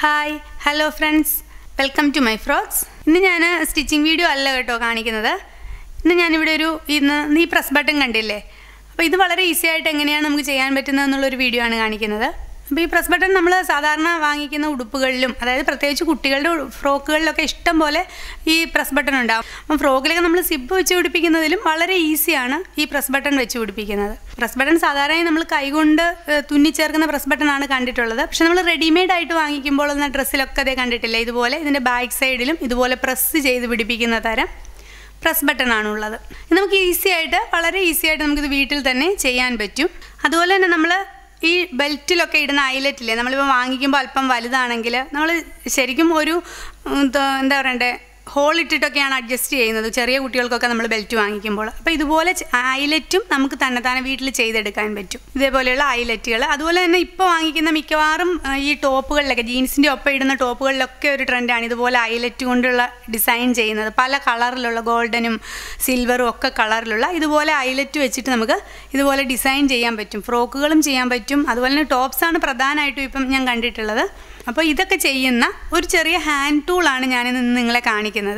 hi hello friends welcome to my frocks ഇന്ന് ഞാൻ stitching video അല്ല കേട്ടോ കാണിക്കുന്നത് ഇന്ന് ഞാനിവിടെ ഒരു ഇന്ന് ഈ പ്രസ് ബട്ടൺ കണ്ടില്ലേ അപ്പോൾ ഇത് വളരെ ഈസി ആയിട്ട് എങ്ങനെയാണ് നമുക്ക് ചെയ്യാൻ പറ്റുന്നത് എന്നുള്ളൊരു വീഡിയോ ആണ് കാണിക്കുന്നത് അപ്പോൾ ഈ പ്രസ് ബട്ടൺ നമ്മൾ സാധാരണ വാങ്ങിക്കുന്ന ഉടുപ്പുകളിലും അതായത് പ്രത്യേകിച്ച് കുട്ടികളുടെ ഉ- ഫ്രോക്കുകളിലൊക്കെ ഇഷ്ടം പോലെ ഈ പ്രസ് ബട്ടൺ ഉണ്ടാവും അപ്പം ഫ്രോക്കിലൊക്കെ നമ്മൾ സിബ് വെച്ച് പിടിപ്പിക്കുന്നതിലും വളരെ ഈസിയാണ് ഈ പ്രസ് ബട്ടൺ വെച്ച് പിടിപ്പിക്കുന്നത് പ്രസ് ബട്ടൺ സാധാരണയായി നമ്മൾ കൈകൊണ്ട് ഏഹ്, തുന്നിച്ചേർക്കുന്ന പ്രസ് ബട്ടൺ ആണ് കണ്ടിട്ടുള്ളത് പക്ഷെ നമ്മൾ റെഡിമെയ്ഡ് ആയിട്ട് വാങ്ങിക്കുമ്പോൾ എന്ന ഡ്രസ്സിലൊക്കെ അതേ കണ്ടിട്ടില്ല ഇതുപോലെ ഇതിൻ്റെ ബാക്ക് സൈഡിലും ഇതുപോലെ പ്രസ് ചെയ്ത് പിടിപ്പിക്കുന്ന തരം പ്രസ് ബട്ടൺ ആണുള്ളത് ഇത് നമുക്ക് ഈസി ആയിട്ട് വളരെ ഈസി ആയിട്ട് നമുക്കിത് വീട്ടിൽ തന്നെ ചെയ്യാൻ പറ്റും അതുപോലെ തന്നെ നമ്മൾ ഈ ബെൽറ്റിലൊക്കെ ഇടുന്ന ഐലറ്റില്ലേ നമ്മളിപ്പോൾ വാങ്ങിക്കുമ്പോൾ അല്പം വലുതാണെങ്കിൽ നമ്മൾ ശരിക്കും ഒരു ഉം, ത- എന്താ പറയണ്ടേ ഹോൾ ഇട്ടിട്ടൊക്കെയാണ് അഡ്ജസ്റ്റ് ചെയ്യുന്നത് ചെറിയ കുട്ടികൾക്കൊക്കെ നമ്മൾ ബെൽറ്റ് വാങ്ങിക്കുമ്പോൾ അപ്പോൾ ഇതുപോലെ ഐലറ്റും നമുക്ക് തന്നെ തന്നെ വീട്ടിൽ ചെയ്തെടുക്കാൻ പറ്റും ഇതേപോലെയുള്ള ഐലറ്റുകൾ അതുപോലെ തന്നെ ഇപ്പോൾ വാങ്ങിക്കുന്ന മിക്കവാറും ആ, ഈ ടോപ്പുകളിലൊക്കെ ജീൻസിൻ്റെ ഒപ്പം ഇടുന്ന ടോപ്പുകളിലൊക്കെ ഒരു ട്രെൻഡാണ് ഇതുപോലെ ഐലറ്റ് കൊണ്ടുള്ള ഡിസൈൻ ചെയ്യുന്നത് പല കളറിലുള്ള ഗോൾഡനും സിൽവറും ഒക്കെ കളറിലുള്ള ഇതുപോലെ ഐലറ്റ് വെച്ചിട്ട് നമുക്ക് ഇതുപോലെ ഡിസൈൻ ചെയ്യാൻ പറ്റും ഫ്രോക്കുകളും ചെയ്യാൻ പറ്റും അതുപോലെ തന്നെ ടോപ്സാണ് പ്രധാനമായിട്ടും ഇപ്പം ഞാൻ കണ്ടിട്ടുള്ളത് അപ്പോൾ ഇതൊക്കെ ചെയ്യുന്ന ഒരു ചെറിയ ഹാൻഡ് ടൂളാണ് ഞാനിന്ന് നിങ്ങളെ കാണിക്കുന്നത്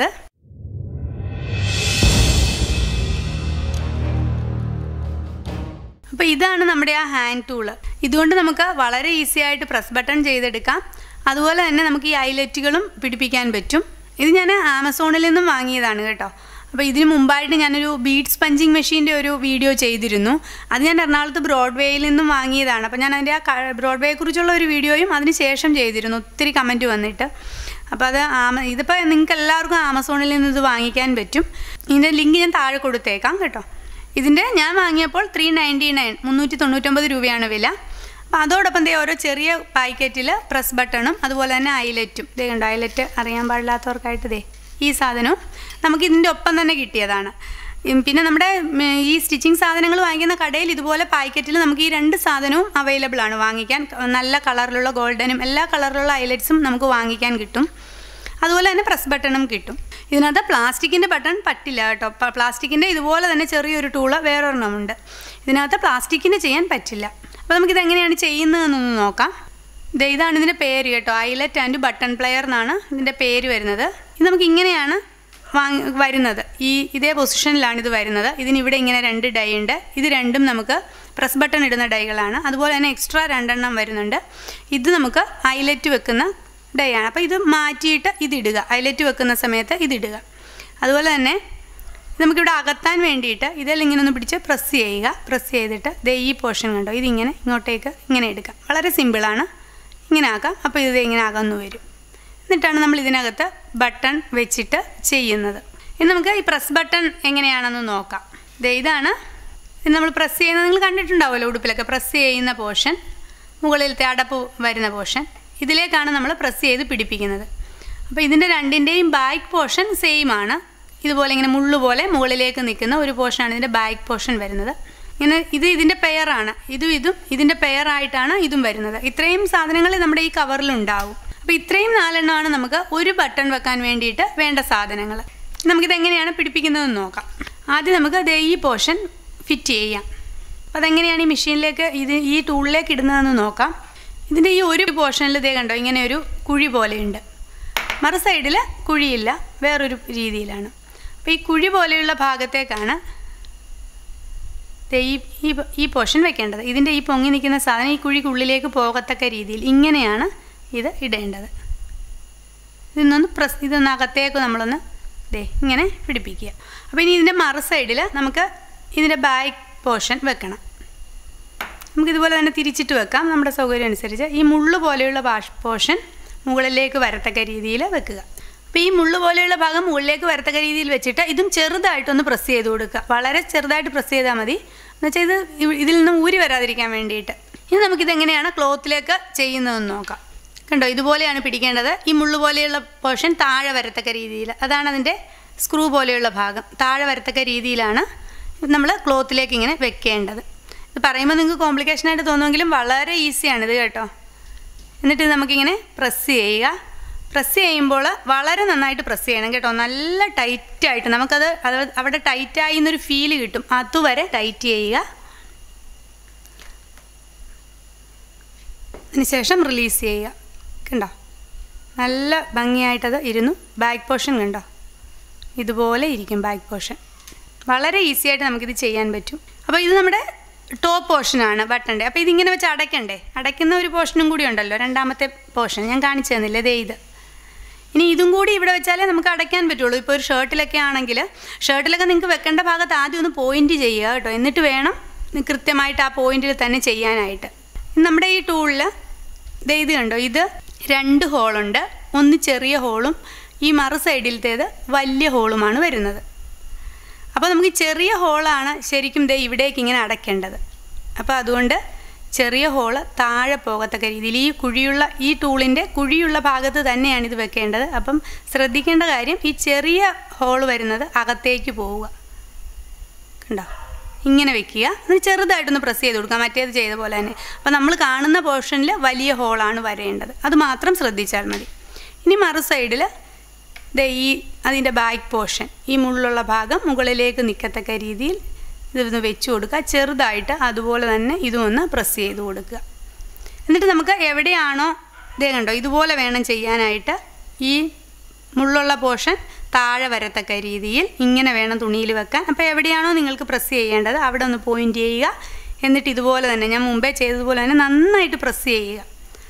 അപ്പോൾ ഇതാണ് നമ്മുടെ ആ ഹാൻഡ് ടൂള് ഇതുകൊണ്ട് നമുക്ക് വളരെ ഈസി ആയിട്ട് പ്രസ് ബട്ടൺ ചെയ്തെടുക്കാം അതുപോലെ തന്നെ നമുക്ക് ഈ ഐലറ്റുകളും പിടിപ്പിക്കാൻ പറ്റും ഇത് ഞാൻ ആമസോണിൽ നിന്നും വാങ്ങിയതാണ് കേട്ടോ അപ്പോൾ ഇതിന് മുമ്പായിട്ട് ഞാനൊരു ബീഡ് സ്പഞ്ചിങ് മെഷീൻ്റെ ഒരു വീഡിയോ ചെയ്തിരുന്നു അത് ഞാൻ എറണാകുളത്ത് ബ്രോഡ്വേയിൽ നിന്നും വാങ്ങിയതാണ് അപ്പോൾ ഞാൻ അതിൻ്റെ ആ ക- ബ്രോഡ്വേയെക്കുറിച്ചുള്ള ഒരു വീഡിയോയും അതിന് ശേഷം ചെയ്തിരുന്നു ഒത്തിരി കമൻറ്റ് വന്നിട്ട് അപ്പോൾ അത് ആമ ഇതിപ്പോൾ നിങ്ങൾക്ക് എല്ലാവർക്കും ആമസോണിൽ നിന്ന് ഇത് വാങ്ങിക്കാൻ പറ്റും ഇതിൻ്റെ ലിങ്ക് ഞാൻ താഴെ കൊടുത്തേക്കാം കേട്ടോ ഇതിൻ്റെ ഞാൻ വാങ്ങിയപ്പോൾ ത്രീ നയൻറ്റി നയൻ മുന്നൂറ്റി തൊണ്ണൂറ്റൊമ്പത് രൂപയാണ് വില അപ്പോൾ അതോടൊപ്പം ദേ ഓരോ ചെറിയ പാക്കറ്റിൽ പ്രസ് ബട്ടണും അതുപോലെ തന്നെ ഐലറ്റും ദേ കണ്ടോ ഐലറ്റ് അറിയാൻ പാടില്ലാത്തവർക്കായിട്ട് ദേ ഈ സാധനവും നമുക്ക് ഇതിൻ്റെ ഒപ്പം തന്നെ കിട്ടിയതാണ് ഉം, പിന്നെ നമ്മുടെ ഉം, ഈ സ്റ്റിച്ചിങ് സാധനങ്ങൾ വാങ്ങിക്കുന്ന കടയിൽ ഇതുപോലെ പാക്കറ്റിൽ നമുക്ക് ഈ രണ്ട് സാധനവും അവൈലബിൾ ആണ് വാങ്ങിക്കാൻ നല്ല കളറിലുള്ള ഗോൾഡനും എല്ലാ കളറിലുള്ള ഐലറ്റ്സും നമുക്ക് വാങ്ങിക്കാൻ കിട്ടും അതുപോലെ തന്നെ പ്രസ് ബട്ടണും കിട്ടും ഇതിനകത്ത് പ്ലാസ്റ്റിക്കിൻ്റെ ബട്ടൺ പറ്റില്ല കേട്ടോ പ- പ്ലാസ്റ്റിക്കിൻ്റെ ഇതുപോലെ തന്നെ ചെറിയൊരു ടൂള് വേറൊരെണ്ണമുണ്ട് ഇതിനകത്ത് പ്ലാസ്റ്റിക്കിന് ചെയ്യാൻ പറ്റില്ല അപ്പോൾ നമുക്കിത് എങ്ങനെയാണ് ചെയ്യുന്നതെന്നൊന്ന് നോക്കാം ദേ ഇതാണ് ഇതിൻ്റെ പേര് കേട്ടോ ഐലറ്റ് ആൻഡ് ബട്ടൺ പ്ലെയർ എന്നാണ് ഇതിൻ്റെ പേര് വരുന്നത് ഇത് നമുക്ക് ഇങ്ങനെയാണ് വാങ്ങി വരുന്നത് ഈ ഇതേ പൊസിഷനിലാണ് ഇത് വരുന്നത് ഇതിനിവിടെ ഇങ്ങനെ രണ്ട് ഡൈ ഉണ്ട് ഇത് രണ്ടും നമുക്ക് പ്രസ് ബട്ടൺ ഇടുന്ന ഡൈകളാണ് അതുപോലെ തന്നെ എക്സ്ട്രാ രണ്ടെണ്ണം വരുന്നുണ്ട് ഇത് നമുക്ക് ഐലറ്റ് വെക്കുന്ന ഡൈ ആണ് അപ്പോൾ ഇത് മാറ്റിയിട്ട് ഇതിടുക ഐലറ്റ് വെക്കുന്ന സമയത്ത് ഇതിടുക അതുപോലെ തന്നെ നമുക്കിവിടെ അകത്താൻ വേണ്ടിയിട്ട് ഇതെല്ലാം ഇങ്ങനെ ഒന്ന് പിടിച്ച് പ്രസ് ചെയ്യുക പ്രസ് ചെയ്തിട്ട് ദേ ഈ പോർഷൻ കണ്ടോ ഇതിങ്ങനെ ഇങ്ങോട്ടേക്ക് ഇങ്ങനെ എടുക്കാം വളരെ സിമ്പിളാണ് ഇങ്ങനെ ആക്കാം അപ്പോൾ ഇത് ഇങ്ങനെ അകന്നു വരും എന്നിട്ടാണ് നമ്മൾ ഇതിനകത്ത് ബട്ടൺ വെച്ചിട്ട് ചെയ്യുന്നത് ഇനി നമുക്ക് ഈ പ്രസ് ബട്ടൺ എങ്ങനെയാണെന്ന് നോക്കാം ദേ ഇതാണ് ഇത് നമ്മൾ പ്രസ് ചെയ്യുന്നത് നിങ്ങൾ കണ്ടിട്ടുണ്ടാവുമല്ലോ ഉടുപ്പിലൊക്കെ പ്രസ് ചെയ്യുന്ന പോർഷൻ മുകളിലത്തെ അടപ്പ് വരുന്ന പോർഷൻ ഇതിലേക്കാണ് നമ്മൾ പ്രസ് ചെയ്ത് പിടിപ്പിക്കുന്നത് അപ്പോൾ ഇതിൻ്റെ രണ്ടിൻ്റെയും ബാക്ക് പോർഷൻ സെയിം ആണ് ഇതുപോലെ ഇങ്ങനെ മുള്ളു പോലെ മുകളിലേക്ക് നിൽക്കുന്ന ഒരു പോർഷനാണ് ഇതിൻ്റെ ബാക്ക് പോർഷൻ വരുന്നത് ഇങ്ങനെ ഇത് ഇതിൻ്റെ പെയറാണ് ഇതും ഇതും ഇതിൻ്റെ പെയറായിട്ടാണ് ഇതും വരുന്നത് ഇത്രയും സാധനങ്ങൾ നമ്മുടെ ഈ കവറിലുണ്ടാവും അപ്പോൾ ഇത്രയും നാലെണ്ണമാണ് നമുക്ക് ഒരു ബട്ടൺ വെക്കാൻ വേണ്ടിയിട്ട് വേണ്ട സാധനങ്ങൾ നമുക്കിത് എങ്ങനെയാണ് പിടിപ്പിക്കുന്നതെന്ന് നോക്കാം ആദ്യം നമുക്ക് ദേ ഈ പോർഷൻ ഫിറ്റ് ചെയ്യാം അപ്പോൾ അതെങ്ങനെയാണ് ഈ മെഷീനിലേക്ക് ഇത് ഈ ടൂളിലേക്ക് ഇടുന്നതെന്ന് നോക്കാം ഇതിൻ്റെ ഈ ഒരു പോർഷനിൽ ഇതേ കണ്ടോ ഇങ്ങനെ ഒരു കുഴി പോലെയുണ്ട് മറു സൈഡിൽ കുഴിയില്ല വേറൊരു രീതിയിലാണ് അപ്പോൾ ഈ കുഴി പോലെയുള്ള ഭാഗത്തേക്കാണ് ദേ ഈ ഈ ഈ പോർഷൻ വെക്കേണ്ടത് ഇതിൻ്റെ ഈ പൊങ്ങി നിൽക്കുന്ന സാധനം ഈ കുഴിക്കുള്ളിലേക്ക് പോകത്തക്ക രീതിയിൽ ഇങ്ങനെയാണ് ഇത് ഇടേണ്ടത് ഇതൊന്നൊന്ന് പ്രസ് ഇതൊന്ന് അകത്തേക്ക് നമ്മളൊന്ന് ദേ ഇങ്ങനെ പിടിപ്പിക്കുക അപ്പോൾ ഇനി ഇതിൻ്റെ മറു സൈഡിൽ നമുക്ക് ഇതിൻ്റെ ബാക്ക് പോർഷൻ വെക്കണം നമുക്ക് ഇതുപോലെ തന്നെ തിരിച്ചിട്ട് വെക്കാം നമ്മുടെ സൗകര്യം അനുസരിച്ച് ഈ മുള്ളു പോലെയുള്ള ഭാഷ പോർഷൻ മുകളിലേക്ക് വരത്തക്ക രീതിയിൽ വെക്കുക അപ്പോൾ ഈ മുള്ളു പോലെയുള്ള ഭാഗം മുകളിലേക്ക് വരത്തക്ക രീതിയിൽ വെച്ചിട്ട് ഇതും ചെറുതായിട്ടൊന്ന് പ്രസ് ചെയ്ത് കൊടുക്കുക വളരെ ചെറുതായിട്ട് പ്രസ് ചെയ്താൽ മതി എന്നുവെച്ചാൽ ഇത് ഇവ- ഇതിൽ നിന്ന് ഊരി വരാതിരിക്കാൻ വേണ്ടിയിട്ട് ഇനി നമുക്കിത് എങ്ങനെയാണ് ക്ലോത്തിലേക്ക് ചെയ്യുന്നതെന്ന് നോക്കാം കണ്ടോ ഇതുപോലെയാണ് പിടിക്കേണ്ടത് ഈ മുള്ളു പോലെയുള്ള പോർഷൻ താഴെ വരത്തക്ക രീതിയിൽ അതാണ് അതിൻ്റെ സ്ക്രൂ പോലെയുള്ള ഭാഗം താഴെ വരത്തക്ക രീതിയിലാണ് നമ്മൾ ക്ലോത്തിലേക്ക് ഇങ്ങനെ വെക്കേണ്ടത് ഇത് പറയുമ്പോൾ നിങ്ങൾക്ക് കോംപ്ലിക്കേഷനായിട്ട് തോന്നുമെങ്കിലും വളരെ ഈസിയാണ് ഇത് കേട്ടോ എന്നിട്ട് ഇത് നമുക്കിങ്ങനെ പ്രസ് ചെയ്യുക പ്രസ് ചെയ്യുമ്പോൾ വളരെ നന്നായിട്ട് പ്രസ് ചെയ്യണം കേട്ടോ നല്ല ടൈറ്റായിട്ട് നമുക്കത് അത് അവിടെ ടൈറ്റായി എന്നൊരു ഫീല് കിട്ടും അതുവരെ ടൈറ്റ് ചെയ്യുക അതിനുശേഷം റിലീസ് ചെയ്യുക കണ്ടോ നല്ല ഭംഗിയായിട്ടത് ഇരുന്നു ബാക്ക് പോർഷൻ കണ്ടോ ഇതുപോലെ ഇരിക്കും ബാക്ക് പോർഷൻ വളരെ ഈസി ആയിട്ട് നമുക്കിത് ചെയ്യാൻ പറ്റും അപ്പോൾ ഇത് നമ്മുടെ ടോപ്പ് പോർഷനാണ് ബട്ടൻ്റെ അപ്പോൾ ഇതിങ്ങനെ വെച്ച് അടയ്ക്കണ്ടേ അടയ്ക്കുന്ന ഒരു പോർഷനും കൂടി ഉണ്ടല്ലോ രണ്ടാമത്തെ പോർഷൻ ഞാൻ കാണിച്ചു തന്നില്ലേ ദേ ഇത് ഇനി ഇതും കൂടി ഇവിടെ വെച്ചാലേ നമുക്ക് അടയ്ക്കാൻ പറ്റുള്ളൂ ഇപ്പോൾ ഒരു ഷർട്ടിലൊക്കെ ആണെങ്കിൽ ഷർട്ടിലൊക്കെ നിങ്ങൾക്ക് വെക്കേണ്ട ഭാഗത്ത് ആദ്യം ഒന്ന് പോയിന്റ് ചെയ്യുക കേട്ടോ എന്നിട്ട് വേണം കൃത്യമായിട്ട് ആ പോയിന്റിൽ തന്നെ ചെയ്യാനായിട്ട് നമ്മുടെ ഈ ടൂളിൽ ദേ ഇത് കണ്ടോ ഇത് രണ്ട് ഹോളുണ്ട് ഒന്ന് ചെറിയ ഹോളും ഈ മറു സൈഡിലത്തേത് വലിയ ഹോളുമാണ് വരുന്നത് അപ്പോൾ നമുക്ക് ഈ ചെറിയ ഹോളാണ് ശരിക്കും ദേ ഇവിടേക്ക് ഇങ്ങനെ അടയ്ക്കേണ്ടത് അപ്പോൾ അതുകൊണ്ട് ചെറിയ ഹോള് താഴെ പോകത്തക്ക രീതിയിൽ ഈ കുഴിയുള്ള ഈ ടൂളിൻ്റെ കുഴിയുള്ള ഭാഗത്ത് തന്നെയാണ് ഇത് വെക്കേണ്ടത് അപ്പം ശ്രദ്ധിക്കേണ്ട കാര്യം ഈ ചെറിയ ഹോൾ വരുന്നത് അകത്തേക്ക് പോവുക കണ്ടോ ഇങ്ങനെ വെക്കുക എന്നിട്ട് ചെറുതായിട്ടൊന്ന് പ്രസ് ചെയ്ത് കൊടുക്കുക മറ്റേത് ചെയ്ത പോലെ തന്നെ അപ്പോൾ നമ്മൾ കാണുന്ന പോർഷനിൽ വലിയ ഹോളാണ് വരേണ്ടത് അത് മാത്രം ശ്രദ്ധിച്ചാൽ മതി ഇനി മറു സൈഡിൽ ദേ ഈ അതിൻ്റെ ബാക്ക് പോർഷൻ ഈ മുള്ളുള്ള ഭാഗം മുകളിലേക്ക് നിൽക്കത്തക്ക രീതിയിൽ ഇതൊന്ന് വെച്ച് കൊടുക്കുക ചെറുതായിട്ട് അതുപോലെ തന്നെ ഇതും ഒന്ന് പ്രസ് ചെയ്ത് കൊടുക്കുക എന്നിട്ട് നമുക്ക് എവിടെയാണോ ഇതേ കണ്ടോ ഇതുപോലെ വേണം ചെയ്യാനായിട്ട് ഈ മുള്ളുള്ള പോർഷൻ താഴെ വരത്തക്ക രീതിയിൽ ഇങ്ങനെ വേണം തുണിയിൽ വെക്കാൻ അപ്പോൾ എവിടെയാണോ നിങ്ങൾക്ക് പ്രസ് ചെയ്യേണ്ടത് അവിടെ ഒന്ന് പോയിൻ്റ് ചെയ്യുക എന്നിട്ട് ഇതുപോലെ തന്നെ ഞാൻ മുമ്പേ ചെയ്തതുപോലെ തന്നെ നന്നായിട്ട് പ്രസ് ചെയ്യുക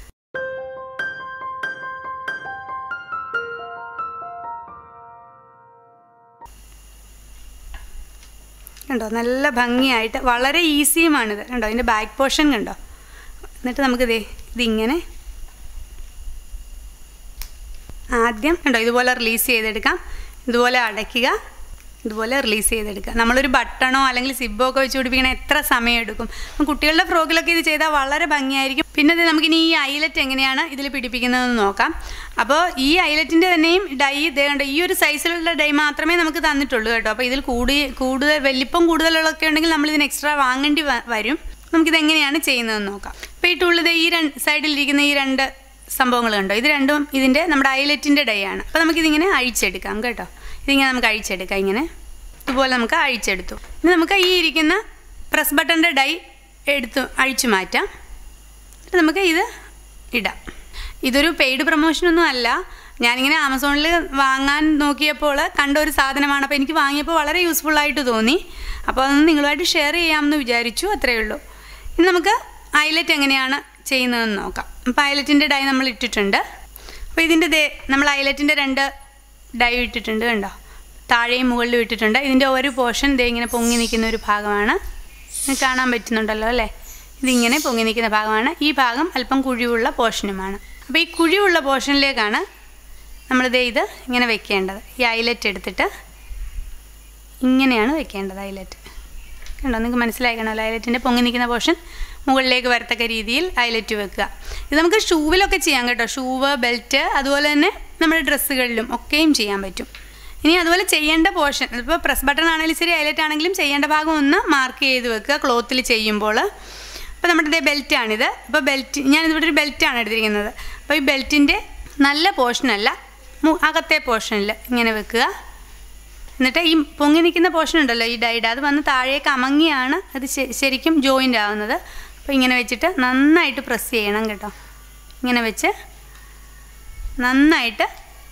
കണ്ടോ നല്ല ഭംഗിയായിട്ട് വളരെ ഈസിയുമാണിത് കണ്ടോ അതിൻ്റെ ബാക്ക് പോർഷൻ കണ്ടോ എന്നിട്ട് നമുക്കിതേ ഇതിങ്ങനെ ആദ്യം കണ്ടോ ഇതുപോലെ റിലീസ് ചെയ്തെടുക്കാം ഇതുപോലെ അടയ്ക്കുക ഇതുപോലെ റിലീസ് ചെയ്തെടുക്കുക നമ്മളൊരു ബട്ടണോ അല്ലെങ്കിൽ സിബോ ഒക്കെ വെച്ച് പിടിപ്പിക്കണ എത്ര സമയം എടുക്കും അപ്പം കുട്ടികളുടെ ഫ്രോക്കിലൊക്കെ ഇത് ചെയ്താൽ വളരെ ഭംഗിയായിരിക്കും പിന്നെ ഇത് നമുക്കിനി ഈ ഐലറ്റ് എങ്ങനെയാണ് ഇതിൽ പിടിപ്പിക്കുന്നതെന്ന് നോക്കാം അപ്പോൾ ഈ ഐലറ്റിൻ്റെ തന്നെയും ഡൈ ഇതേ കണ്ടോ ഈ ഒരു സൈസിലുള്ള ഡൈ മാത്രമേ നമുക്ക് തന്നിട്ടുള്ളൂ കേട്ടോ അപ്പോൾ ഇതിൽ കൂടി കൂടുതൽ വലിപ്പം കൂടുതലുള്ളതൊക്കെ ഉണ്ടെങ്കിൽ നമ്മൾ ഇതിന് എക്സ്ട്രാ വാങ്ങേണ്ടി വ- വരും നമുക്കിത് എങ്ങനെയാണ് ചെയ്യുന്നതെന്ന് നോക്കാം അപ്പോൾ ഈ ടൂളിൽ ഈ രണ്ട് സൈഡിലിരിക്കുന്ന ഈ രണ്ട് സംഭവങ്ങൾ കണ്ടോ ഇത് രണ്ടും ഇതിൻ്റെ നമ്മുടെ ഐലറ്റിൻ്റെ ഡൈ ആണ് അപ്പോൾ നമുക്കിതിങ്ങനെ അഴിച്ചെടുക്കാം കേട്ടോ ഇതിങ്ങനെ നമുക്ക് അഴിച്ചെടുക്കാം ഇങ്ങനെ ഇതുപോലെ നമുക്ക് അഴിച്ചെടുത്തു ഇനി നമുക്ക് ഈ ഇരിക്കുന്ന പ്രസ് ബട്ടൻ്റെ ഡൈ എടുത്ത് അഴിച്ചു മാറ്റാം എന്നിട്ട് നമുക്ക് ഇത് ഇടാം ഇതൊരു പെയ്ഡ് പ്രൊമോഷനൊന്നും അല്ല ഞാനിങ്ങനെ ആമസോണിൽ വാങ്ങാൻ നോക്കിയപ്പോൾ കണ്ട ഒരു സാധനമാണ് അപ്പോൾ എനിക്ക് വാങ്ങിയപ്പോൾ വളരെ യൂസ്ഫുൾ ആയിട്ട് തോന്നി അപ്പോൾ അതൊന്ന് നിങ്ങളുമായിട്ട് ഷെയർ ചെയ്യാമെന്ന് വിചാരിച്ചു അത്രയേ ഉള്ളൂ ഇനി നമുക്ക് ഐലറ്റ് എങ്ങനെയാണ് ചെയ്യുന്നതെന്ന് നോക്കാം അപ്പോൾ ഐലറ്റിൻ്റെ ഡൈ നമ്മൾ ഇട്ടിട്ടുണ്ട് അപ്പോൾ ഇതിൻ്റെ ദേ നമ്മൾ ഐലറ്റിൻ്റെ രണ്ട് ഡൈ ഇട്ടിട്ടുണ്ട് കണ്ടോ താഴെയും മുകളിലും ഇട്ടിട്ടുണ്ട് ഇതിൻ്റെ ഒരു പോർഷൻ ദേ ഇങ്ങനെ പൊങ്ങി നിൽക്കുന്ന ഒരു ഭാഗമാണ് നിങ്ങൾക്ക് കാണാൻ പറ്റുന്നുണ്ടല്ലോ അല്ലേ ഇതിങ്ങനെ പൊങ്ങി നിൽക്കുന്ന ഭാഗമാണ് ഈ ഭാഗം അല്പം കുഴിവുള്ള പോർഷനുമാണ് അപ്പോൾ ഈ കുഴിവുള്ള പോർഷനിലേക്കാണ് നമ്മളിത് ഇത് ഇങ്ങനെ വെക്കേണ്ടത് ഈ ഐലറ്റ് എടുത്തിട്ട് ഇങ്ങനെയാണ് വെക്കേണ്ടത് ഐലറ്റ് കണ്ടോ നിങ്ങൾക്ക് മനസ്സിലാക്കണമല്ലോ ഐലറ്റിൻ്റെ പൊങ്ങി നിൽക്കുന്ന പോർഷൻ മുകളിലേക്ക് വരത്തക്ക രീതിയിൽ ഐലറ്റ് വെക്കുക ഇത് നമുക്ക് ഷൂവിലൊക്കെ ചെയ്യാം കേട്ടോ ഷൂവ് ബെൽറ്റ് അതുപോലെ തന്നെ നമ്മുടെ ഡ്രസ്സുകളിലും ഒക്കെയും ചെയ്യാൻ പറ്റും ഇനി അതുപോലെ ചെയ്യേണ്ട പോർഷൻ ഇപ്പോൾ പ്രസ് ബട്ടൺ ആണെങ്കിലും ശരി ഐലറ്റ് ആണെങ്കിലും ചെയ്യേണ്ട ഭാഗം ഒന്ന് മാർക്ക് ചെയ്ത് വെക്കുക ക്ലോത്തിൽ ചെയ്യുമ്പോൾ അപ്പോൾ നമ്മുടെ ഇതേ ബെൽറ്റാണിത് അപ്പോൾ ബെൽറ്റ് ഞാനിതിവിടെ ഒരു ബെൽറ്റാണ് എടുത്തിരിക്കുന്നത് അപ്പോൾ ഈ ബെൽറ്റിൻ്റെ നല്ല പോർഷനല്ല മു- അകത്തെ പോർഷനിൽ ഇങ്ങനെ വെക്കുക എന്നിട്ട് ഈ പൊങ്ങി നിൽക്കുന്ന പോർഷൻ ഉണ്ടല്ലോ ഈ ഡൈഡ് അത് വന്ന് താഴേക്ക് അമങ്ങിയാണ് അത് ശ- ശരിക്കും ജോയിൻ്റ് ആവുന്നത് അപ്പോൾ ഇങ്ങനെ വെച്ചിട്ട് നന്നായിട്ട് പ്രസ് ചെയ്യണം കേട്ടോ ഇങ്ങനെ വെച്ച് നന്നായിട്ട്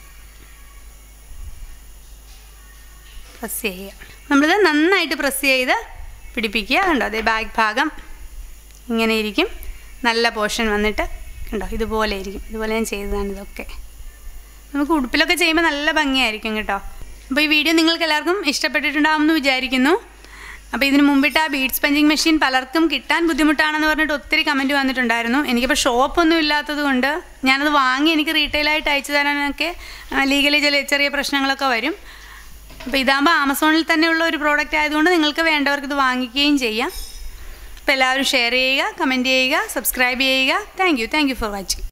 പ്രസ് ചെയ്യുക നമ്മളിത് നന്നായിട്ട് പ്രസ് ചെയ്ത് പിടിപ്പിക്കുക കണ്ടോ അതേ ബാക്ക് ഭാഗം ഇങ്ങനെ ഇരിക്കും നല്ല പോർഷൻ വന്നിട്ട് കണ്ടോ ഇതുപോലെ ഇരിക്കും ഇതുപോലെ ഞാൻ ചെയ്തതാണ് ഇതൊക്കെ നമുക്ക് ഉടുപ്പിലൊക്കെ ചെയ്യുമ്പോൾ നല്ല ഭംഗിയായിരിക്കും കേട്ടോ അപ്പോൾ ഈ വീഡിയോ നിങ്ങൾക്ക് എല്ലാവർക്കും ഇഷ്ടപ്പെട്ടിട്ടുണ്ടാകുമെന്ന് വിചാരിക്കുന്നു അപ്പോൾ ഇതിന് മുമ്പിട്ട് ആ ബീഡ്സ് പഞ്ചിങ് മെഷീൻ പലർക്കും കിട്ടാൻ ബുദ്ധിമുട്ടാണെന്ന് പറഞ്ഞിട്ട് ഒത്തിരി കമൻറ്റ് വന്നിട്ടുണ്ടായിരുന്നു എനിക്കിപ്പോൾ ഷോപ്പൊന്നും ഇല്ലാത്തത് കൊണ്ട് ഞാനത് വാങ്ങി എനിക്ക് റീറ്റെയിലായിട്ട് അയച്ചു തരാനൊക്കെ ലീഗലി ചില ചെറിയ പ്രശ്നങ്ങളൊക്കെ വരും അപ്പോൾ ഇതാകുമ്പോൾ ആമസോണിൽ തന്നെയുള്ള ഒരു പ്രോഡക്റ്റ് ആയതുകൊണ്ട് നിങ്ങൾക്ക് വേണ്ടവർക്ക് ഇത് വാങ്ങിക്കുകയും ചെയ്യാം അപ്പോൾ എല്ലാവരും ഷെയർ ചെയ്യുക കമൻറ്റ് ചെയ്യുക സബ്സ്ക്രൈബ് ചെയ്യുക thank you thank you for watching